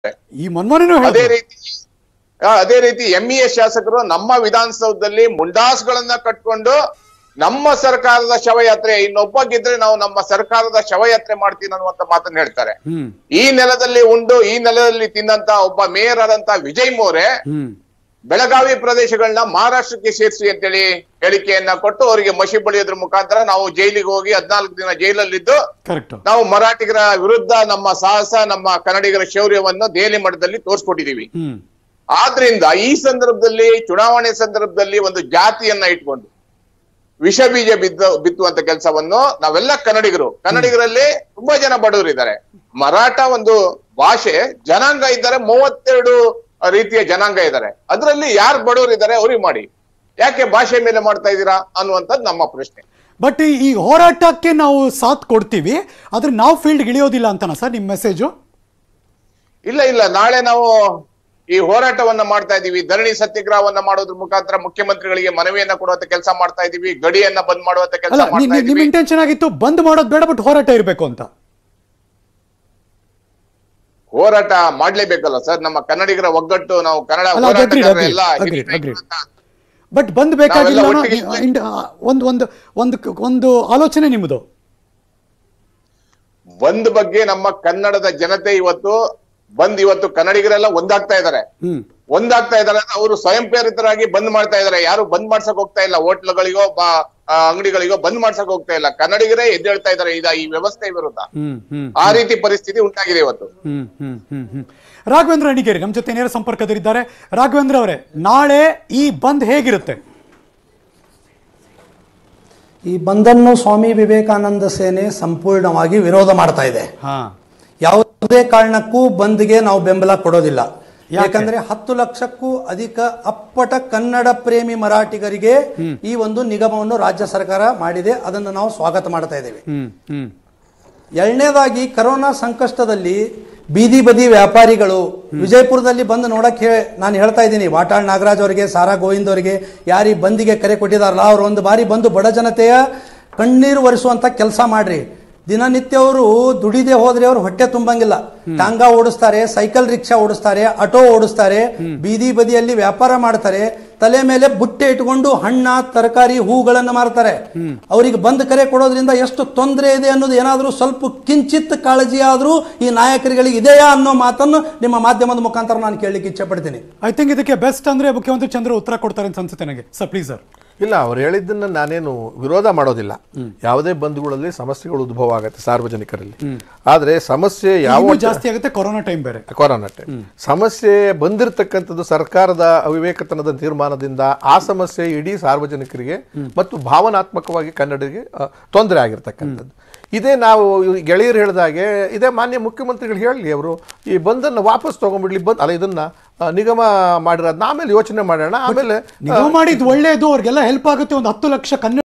ಈ ಮನ್ಮೋಹನನು ಅದೇ ಹೇಳಿದ್ರು ರೀತಿ ಆ, ಅದೇ ರೀತಿ ಎಂಇಎ ಶಾಸಕರು ನಮ್ಮ ವಿಧಾನಸೌಧದಲ್ಲಿ ಮುಂಡಾಸ್ಗಳನ್ನ ಕಟ್ಕೊಂಡು ನಮ್ಮ ಸರ್ಕಾರದ ಶವಯಾತ್ರೆ ಇನ್ನೊಬ್ಬ ಗೆದ್ರೆ ನಾವು ನಮ್ಮ ಸರ್ಕಾರದ ಶವಯಾತ್ರೆ ಮಾಡ್ತೀನಿ ಅನ್ನುವಂತ ಮಾತನ್ನ ಹೇಳ್ತಾರೆ ಹ್ಮ್ ಈ ನೆಲದಲ್ಲಿ ಉಂಡು ಈ ನೆಲದಲ್ಲಿ ತಿನ್ನಂತ ಒಬ್ಬ ಮೇಯರ್ ಆದಂತ ವಿಜಯ್ ಮೋರೆ ಹ್ಮ್ ಬೆಳಗಾವಿ ಪ್ರದೇಶಗಳನ್ನ ಮಹಾರಾಷ್ಟ್ರಕ್ಕೆ ಸೇರಿಸಿ ಅಂತೇಳಿ ಹೇಳಿಕೆಯನ್ನ ಕೊಟ್ಟು ಅವರಿಗೆ ಮಸಿ ಬಳಿಯೋದ್ರ ಮುಖಾಂತರ ನಾವು ಜೈಲಿಗೆ ಹೋಗಿ ಹದ್ನಾಲ್ಕು ದಿನ ಜೈಲಲ್ಲಿದ್ದು ಕರೆಕ್ಟ್ ನಾವು ಮರಾಠಿಗರ ವಿರುದ್ಧ ನಮ್ಮ ಸಾಹಸ ನಮ್ಮ ಕನ್ನಡಿಗರ ಶೌರ್ಯವನ್ನು ದೆಹಲಿ ಮಟ್ಟದಲ್ಲಿ ತೋರಿಸ್ಕೊಟ್ಟಿದೀವಿ ಹ್ಮ್ ಆದ್ರಿಂದ ಈ ಸಂದರ್ಭದಲ್ಲಿ ಚುನಾವಣೆ ಸಂದರ್ಭದಲ್ಲಿ ಒಂದು ಜಾತಿಯನ್ನ ಇಟ್ಕೊಂಡು ವಿಷ ಬೀಜ ಬಿದ್ದು ಬಿತ್ತುವಂತ ಕೆಲಸವನ್ನು ನಾವೆಲ್ಲ ಕನ್ನಡಿಗರು ಕನ್ನಡಿಗರಲ್ಲಿ ತುಂಬಾ ಜನ ಬಡವರು ಇದ್ದಾರೆ ಮರಾಠ ಒಂದು ಭಾಷೆ ಜನಾಂಗ ಇದ್ದಾರೆ ಮೂವತ್ತೆರಡು ರೀತಿಯ ಜನಾಂಗ ಇದ್ದಾರೆ ಅದರಲ್ಲಿ ಯಾರು ಬಡವರು ಇದ್ದಾರೆ ಅವ್ರಿಗೆ ಮಾಡಿ ಯಾಕೆ ಭಾಷೆ ಮೇಲೆ ಮಾಡ್ತಾ ಇದ್ದೀರಾ ಅನ್ನುವಂಥದ್ದು ನಮ್ಮ ಪ್ರಶ್ನೆ ಬಟ್ ಈ ಈ ಹೋರಾಟಕ್ಕೆ ನಾವು ಸಾಥ್ ಕೊಡ್ತೀವಿ ಆದ್ರೆ ನಾವು ಫೀಲ್ಡ್ ಇಳಿಯೋದಿಲ್ಲ ಅಂತನಾ ಸರ್ ನಿಮ್ಮ ಮೆಸೇಜು ಇಲ್ಲ ಇಲ್ಲ ನಾಳೆ ನಾವು ಈ ಹೋರಾಟವನ್ನ ಮಾಡ್ತಾ ಇದೀವಿ ಧರಣಿ ಸತ್ಯಾಗ್ರಹವನ್ನ ಮಾಡೋದ್ರ ಮುಖಾಂತರ ಮುಖ್ಯಮಂತ್ರಿಗಳಿಗೆ ಮನವಿಯನ್ನ ಕೊಡುವಂತ ಕೆಲಸ ಮಾಡ್ತಾ ಇದೀವಿ ಗಡಿಯನ್ನ ಬಂದ್ ಮಾಡುವಂತ ಕೆಲಸ ಅಲ್ಲ ನಿ- ಮಾಡ್ತಾ ನಿ- ನಿಮ್ ಇದೀವಿ ಇಂಟೆನ್ಷನ್ ಆಗಿತ್ತು ಬಂದ್ ಮಾಡೋದು ಬೇಡ ಬಟ್ ಹೋರಾಟ ಇರಬೇಕು ಅಂತ ಹೋರಾಟ ಮಾಡ್ಲೇಬೇಕಲ್ಲ ಸರ್ ನಮ್ಮ ಕನ್ನಡಿಗರ ಒಗ್ಗಟ್ಟು ನಾವು ಕನ್ನಡ ಅಲ್ಲ, ಅದು agreed, ಹೋರಾಟಗಾರರು agreed, ಎಲ್ಲ agreed, ಹಿರಿಯ agreed. ನಾಯಕರು ಅಂತ. ಬಟ್ ಬಂದ್ ಬೇಕಾಗಿಲ್ಲ ನಾವೆಲ್ಲ ಅನ್ನೋ ಒಟ್ಟಿಗೆ ಇ- ಇಂಡ- ಒಂದು ಒಂದು ಒಂದು ಒಂದು ಆಲೋಚನೆ ನಿಮ್ಮದು ಬಂದ್ ಬಗ್ಗೆ ನಮ್ಮ ಕನ್ನಡದ ಜನತೆ ಇವತ್ತು ಬಂದ್ ಇವತ್ತು ಕನ್ನಡಿಗರೆಲ್ಲ ಒಂದಾಗ್ತಾ ಇದ್ದಾರೆ ಹ್ಮ್ ಒಂದಾಗ್ತಾ ಇದಾರೆ ಅಂದ್ರೆ ಅವರು ಸ್ವಯಂ ಪ್ರೇರಿತರಾಗಿ ಬಂದ್ ಮಾಡ್ತಾ ಇದಾರೆ ಯಾರು ಬಂದ್ ಮಾಡ್ಸಕ್ ಹೋಗ್ತಾ ಇಲ್ಲ ಹೋಟ್ಲ್ಗಳಿಗೋ ಅಂಗಡಿಗಳಿಗೋ ಬಂದ್ ಮಾಡ್ಸಕ್ ಹೋಗ್ತಾ ಇಲ್ಲ ಕನ್ನಡಿಗರೇ ಎದ್ದೇಳ್ತಾ ಇದಾರೆ ಇದ ಈ ವ್ಯವಸ್ಥೆ ವಿರುದ್ಧ ಹ್ಮ್ ಹ್ಮ್ ಆ ರೀತಿ ಪರಿಸ್ಥಿತಿ ಉಂಟಾಗಿದೆ ಇವತ್ತು ಹ್ಮ್ ಹ್ಮ್ ಹ್ಮ್ ಹ್ಮ್ ರಾಘವೇಂದ್ರ ಅಣಿಗೇರಿ ನಮ್ಮ ಜೊತೆ ನೇರ ಸಂಪರ್ಕದಲ್ಲಿದ್ದಾರೆ ರಾಘವೇಂದ್ರ ಅವರೇ ನಾಳೆ ಈ ಬಂದ್ ಹೇಗಿರುತ್ತೆ ಈ ಬಂದನ್ನು ಸ್ವಾಮಿ ವಿವೇಕಾನಂದ ಸೇನೆ ಸಂಪೂರ್ಣವಾಗಿ ವಿರೋಧ ಮಾಡ್ತಾ ಇದೆ ಹಾ ಯಾವುದೇ ಕಾರಣಕ್ಕೂ ಬಂದ್ಗೆ ನಾವು ಬೆಂಬಲ ಕೊಡೋದಿಲ್ಲ ಯಾಕೆ? ಯಾಕಂದ್ರೆ ಹತ್ತು ಲಕ್ಷಕ್ಕೂ ಅಧಿಕ ಅಪ್ಪಟ ಕನ್ನಡ ಪ್ರೇಮಿ ಮರಾಠಿಗರಿಗೆ ಈ ಒಂದು ನಿಗಮವನ್ನು ರಾಜ್ಯ ಸರ್ಕಾರ ಮಾಡಿದೆ ಅದನ್ನು ನಾವು ಸ್ವಾಗತ ಮಾಡ್ತಾ ಇದ್ದೇವೆ ಹ್ಮ್ ಹ್ಮ್ ಎರಡನೇದಾಗಿ ಕರೋನಾ ಸಂಕಷ್ಟದಲ್ಲಿ ಬೀದಿ ಬದಿ ವ್ಯಾಪಾರಿಗಳು ವಿಜಯಪುರದಲ್ಲಿ ಬಂದು ನೋಡಕ್ಕೆ ಹೇ- ನಾನು ಹೇಳ್ತಾ ಇದ್ದೀನಿ ವಾಟಾಳ್ ನಾಗರಾಜ್ ಅವರಿಗೆ ಸಾರಾ ಗೋವಿಂದ್ ಅವರಿಗೆ ಯಾರಿ ಬಂದಿಗೆ ಕರೆ ಕೊಟ್ಟಿದಾರಲ್ಲ ಅವ್ರು ಒಂದು ಬಾರಿ ಬಂದು ಬಡ ಜನತೆಯ ಕಣ್ಣೀರು ಒರೆಸುವಂತ ಕೆಲಸ ಮಾಡ್ರಿ ದಿನನಿತ್ಯ ಅವರು ದುಡಿದೆ ಹೋದ್ರೆ ಅವ್ರು ಹೊಟ್ಟೆ ತುಂಬಂಗಿಲ್ಲ ಟಾಂಗಾ ಓಡಿಸ್ತಾರೆ ಸೈಕಲ್ ರಿಕ್ಷಾ ಓಡಿಸ್ತಾರೆ ಆಟೋ ಓಡಿಸ್ತಾರೆ ಬೀದಿ ಬದಿಯಲ್ಲಿ ವ್ಯಾಪಾರ ಮಾಡ್ತಾರೆ ತಲೆ ಮೇಲೆ ಬುಟ್ಟೆ ಇಟ್ಕೊಂಡು ಹಣ್ಣ ತರಕಾರಿ ಹೂಗಳನ್ನು ಮಾರ್ತಾರೆ ಅವರಿಗೆ ಬಂದ್ ಕರೆ ಕೊಡೋದ್ರಿಂದ ಎಷ್ಟು ತೊಂದರೆ ಇದೆ ಅನ್ನೋದು ಏನಾದರೂ ಸ್ವಲ್ಪ ಕಿಂಚಿತ್ ಕಾಳಜಿ ಆದರೂ ಈ ನಾಯಕರುಗಳಿಗೆ ಇದೆಯಾ ಅನ್ನೋ ಮಾತನ್ನು ನಿಮ್ಮ ಮಾಧ್ಯಮದ ಮುಖಾಂತರ ನಾನು ಕೇಳಲಿಕ್ಕೆ ಇಚ್ಛೆ ಪಡ್ತೀನಿ ಐ ಥಿಂಕ್ ಇದಕ್ಕೆ ಬೆಸ್ಟ್ ಅಂದ್ರೆ ಮುಖ್ಯಮಂತ್ರಿ ಚಂದ್ರ ಉತ್ತರ ಕೊಡ್ತಾರೆ ಅಂತ ಅನ್ಸುತ್ತೆ ನನಗೆ ಸರ್ ಪ್ಲೀಸ್ ಸರ್ ಇಲ್ಲ ಅವ್ರು ಹೇಳಿದ್ದನ್ನ ನಾನೇನು ವಿರೋಧ ಮಾಡೋದಿಲ್ಲ ಯಾವುದೇ ಬಂಧುಗಳಲ್ಲಿ ಸಮಸ್ಯೆಗಳು ಉದ್ಭವ ಆಗುತ್ತೆ ಸಾರ್ವಜನಿಕರಲ್ಲಿ ಆದ್ರೆ ಸಮಸ್ಯೆ ಯಾವ ಇನ್ನೂ ಜಾಸ್ತಿ ಆಗುತ್ತೆ ಕೊರೋನಾ ಟೈಮ್ ಬೇರೆ ಕೊರೋನಾ ಟೈಮ್ ಸಮಸ್ಯೆ ಬಂದಿರತಕ್ಕಂಥದ್ದು ಸರ್ಕಾರದ ಅವಿವೇಕತನದ ತೀರ್ಮಾನದಿಂದ ಆ ಸಮಸ್ಯೆ ಇಡೀ ಸಾರ್ವಜನಿಕರಿಗೆ ಮತ್ತು ಭಾವನಾತ್ಮಕವಾಗಿ ಕನ್ನಡಿಗರಿಗೆ ಅ, ತೊಂದರೆ ಆಗಿರ್ತಕ್ಕಂಥದ್ದು ಇದೇ ನಾವು ಇವ್ ಗೆಳೆಯರು ಹೇಳಿದಾಗೆ ಇದೇ ಮಾನ್ಯ ಮುಖ್ಯಮಂತ್ರಿಗಳು ಹೇಳಲಿ ಅವರು ಈ ಬಂದನ್ನು ವಾಪಸ್ ತಗೊಂಡ್ಬಿಡ್ಲಿ ಬಂದ್ ಅಲ್ಲ ಇದನ್ನ ಆ, ನಿಗಮ ಮಾಡಿರೋದನ್ನ ಆಮೇಲೆ ಯೋಚನೆ ಮಾಡೋಣ ಆಮೇಲೆ ನೀವು ಮಾಡಿದ್ ಒಳ್ಳೇದು ಅವ್ರಿಗೆಲ್ಲ ಹೆಲ್ಪ್ ಆಗುತ್ತೆ ಒಂದು ಹತ್ತು ಲಕ್ಷ ಕನ್ನಡ